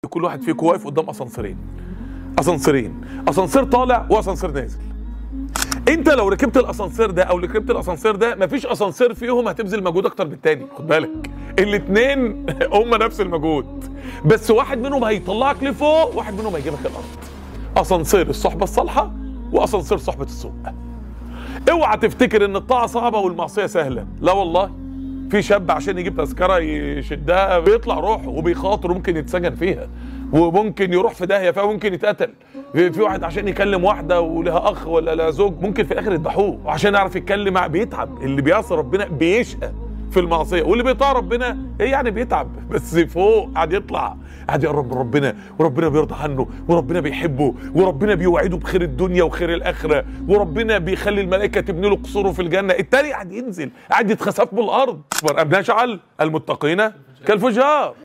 كل واحد فيكم واقف قدام اسانسيرين اسانسيرين اسانسير طالع واسانسير نازل انت لو ركبت الاسانسير ده او ركبت الاسانسير ده مفيش اسانسير فيهم هتبذل مجهود اكتر من التاني خد بالك الاتنين هم نفس المجهود بس واحد منهم هيطلعك لفوق واحد منهم هيجيبك الارض اسانسير الصحبه الصالحه واسانسير صحبه السوء اوعى تفتكر ان الطاعه صعبه والمعصيه سهله لا والله في شاب عشان يجيب تذكره يشدها بيطلع روحه وبيخاطر وممكن يتسجن فيها وممكن يروح في داهيه فيها وممكن يتقتل في في واحد عشان يكلم واحده ولها اخ ولا لها زوج ممكن في الاخر يذبحوه وعشان يعرف يتكلم مع بيتعب اللي بيعصي ربنا بيشقى في المعصيه واللي بيطاع ربنا ايه يعني بيتعب بس فوق قاعد يطلع قاعد يقرب من ربنا وربنا بيرضى عنه وربنا بيحبه وربنا بيوعده بخير الدنيا وخير الاخره وربنا بيخلي الملائكه تبني له قصوره في الجنه التاني قاعد ينزل قاعد يتخسف بالارض ام نجعل المتقين كالفجار